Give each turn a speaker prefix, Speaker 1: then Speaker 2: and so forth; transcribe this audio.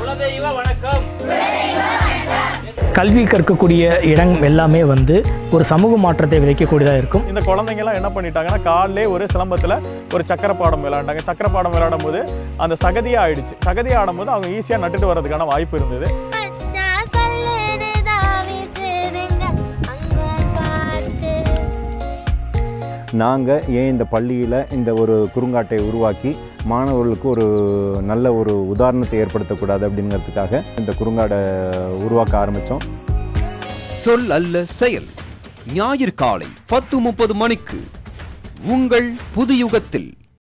Speaker 1: குலதெய்வ வணக்கம்
Speaker 2: கல்வி கற்கக்கூடிய இடம் எல்லாமே வந்து ஒரு சமூக மாற்றத்தை விதைக்கக்கூடியதாக இருக்கும்
Speaker 3: இந்த குழந்தைங்கலாம் என்ன பண்ணிட்டாங்கன்னா காலையிலே ஒரு சிலம்பத்தில் ஒரு சக்கர பாடம் விளையாண்டாங்க சக்கர பாடம் விளையாடும் போது அந்த சகதியாக ஆயிடுச்சு சகதி ஆடும்போது அவங்க ஈஸியாக நட்டுட்டு வர்றதுக்கான வாய்ப்பு இருந்தது
Speaker 4: பச்சா சல்லுன்னு தாவி சேருங்க அங்க காத்து
Speaker 5: நாங்கள் ஏன் இந்த பள்ளியில் இந்த ஒரு குறுங்காட்டை உருவாக்கி மாணவர்களுக்கு ஒரு நல்ல ஒரு உதாரணத்தை ஏற்படுத்தக்கூடாது அப்படிங்கிறதுக்காக இந்த குறுங்காடை உருவாக்க ஆரம்பித்தோம்
Speaker 6: சொல் அல்ல செயல் ஞாயிறு காலை பத்து முப்பது மணிக்கு உங்கள் புதுயுகத்தில்